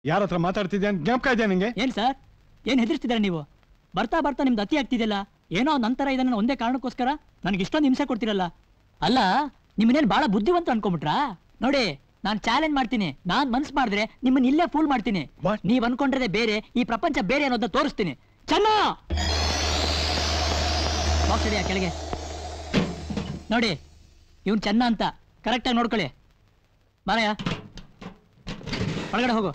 ಯಾರ ಹತ್ರ ಮಾತಾಡ್ತಿದ್ಯಾ ಅಂತ ಜ್ಞಾಪಕ ಇದೆಯಾ ನಿಂಗೆ ಏನ್ ಸರ್ ಏನ್ ಹೆದರ್ಸ್ತಿದಾರೆ ನೀವು ಬರ್ತಾ ಬರ್ತಾ ನಿಮ್ದು ಅತಿ ಆಗ್ತಿದೆಯಲ್ಲ ಏನೋ ನಂತರ ಇದನ್ನ ಒಂದೇ ಕಾರಣಕ್ಕೋಸ್ಕರ ನನಗೆ ಇಷ್ಟೊಂದು ಹಿಂಸೆ ಕೊಡ್ತಿರಲ್ಲ ಅಲ್ಲ ನಿಮ್ಮನೇನು ಬಹಳ ಬುದ್ಧಿವಂತ ಅನ್ಕೊಂಬಿಟ್ರಾ ನೋಡಿ ನಾನು ಚಾಲೆಂಜ್ ಮಾಡ್ತೀನಿ ನಾನ್ ಮನ್ಸ್ ಮಾಡಿದ್ರೆ ನಿಮ್ಮನ್ನ ಇಲ್ಲೇ ಫೂಲ್ ಮಾಡ್ತೀನಿ What? ನೀವ್ ಅನ್ಕೊಂಡ್ರೆ ಬೇರೆ ಈ ಪ್ರಪಂಚ ಬೇರೆ ಅನ್ನೋದನ್ನ ತೋರಿಸ್ತೀನಿ ಚೆನ್ನ ಬಾಕ್ಸ್ ಹಿಡಿಯ ಕೆಳಗೆ ನೋಡಿ ಇವ್ನು ಚೆನ್ನ ಅಂತ ಕರೆಕ್ಟಾಗಿ ನೋಡ್ಕೊಳ್ಳಿ ಬಾರಯ್ಯ ಒಳಗಡೆ ಹೋಗು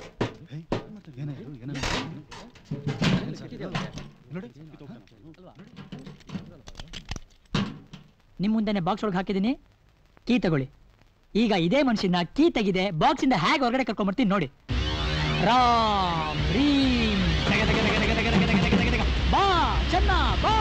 ನಿಮ್ ಮುಂದೆನೆ ಬಾಕ್ಸ್ ಒಳಗೆ ಹಾಕಿದ್ದೀನಿ ಕೀ ತಗೊಳ್ಳಿ ಈಗ ಇದೇ ಮನುಷ್ಯನ ಕೀ ತೆಗಿದೆ ಬಾಕ್ಸ್ ಇಂದ ಹೇಗೆ ಹೊರಗಡೆ ಕರ್ಕೊಂಡ್ಬರ್ತೀನಿ ನೋಡಿ ರಾಮ್ ರೀಂ ತೆಗ ತೆಗ ತೆಗ ತೆಗ ತೆಗ ತೆಗ ತೆಗ ತೆಗ ತೆಗ. ಬಾ ಚೆನ್ನ ಬಾ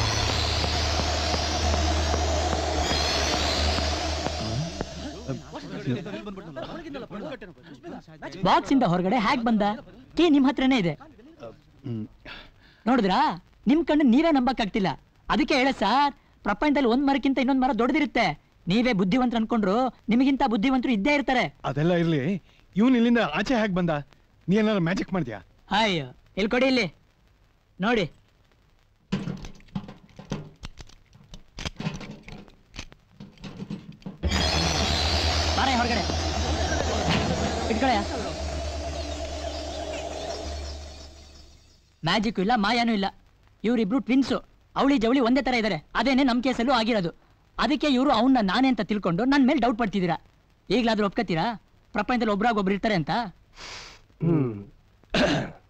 ಬಾಕ್ಸ್ ಇಂದ ಹೊರಗಡೆ ಹೇಗ್ ಬಂದ ಕೀ ನಿಮ್ ಹತ್ರನೇ ಇದೆ ನೋಡಿದ್ರಾ ನಿಮ್ ಕಣ್ಣು ನೀವೇ ನಂಬಕ್ಕಾಗ್ತಿಲ್ಲ ಅದಕ್ಕೆ ಹೇಳ ಸರ್ ಪ್ರಪಂಚದಲ್ಲಿ ಒಂದ್ ಮರಕ್ಕಿಂತ ಇನ್ನೊಂದ್ ಮರ ದೊಡ್ಡದಿರುತ್ತೆ ನೀವೇ ಬುದ್ಧಿವಂತರು ಅನ್ಕೊಂಡ್ರು ನಿಮಗಿಂತ ಬುದ್ಧಿವಂತರು ಇದ್ದೇ ಇರ್ತಾರೆ ಅದೆಲ್ಲ ಇರ್ಲಿ ಇವನ್ ಇಲ್ಲಿಂದ ಆಚೆ ಹೇಗೆ ಬಂದ ನೀ ಏನಾರ ಮ್ಯಾಜಿಕ್ ಮಾಡ್ದ್ಯಾ ಅಯ್ಯೋ ಇಲ್ಲಿ ಕೊಡಿ ಇಲ್ಲಿ ನೋಡಿ ಬಾರ ಹೊರಗಡೆ ಇಟ್ಕೊಳ ಮ್ಯಾಜಿಕ್ ಇಲ್ಲ ಮಾಯಾನೂ ಇಲ್ಲ ಇವರಿಬ್ರು ಟ್ವಿನ್ಸು ಅವಳಿ ಜವಳಿ ಒಂದೇ ತರ ಇದ್ದಾರೆ ಅದೇನೆ ನಮ್ ಕೇಸಲ್ಲೂ ಆಗಿರೋದು ಅದಕ್ಕೆ ಇವರು ಅವನ್ನ ನಾನೇ ಅಂತ ತಿಳ್ಕೊಂಡು ನನ್ನ ಮೇಲೆ ಡೌಟ್ ಪಡ್ತಿದ್ದೀರಾ ಈಗಲಾದ್ರೂ ಒಪ್ಕೋತೀರಾ ಪ್ರಪಂಚದಲ್ಲಿ ಒಬ್ರಾಗ ಒಬ್ರು ಇರ್ತಾರೆ ಅಂತ ಹ್ಮ್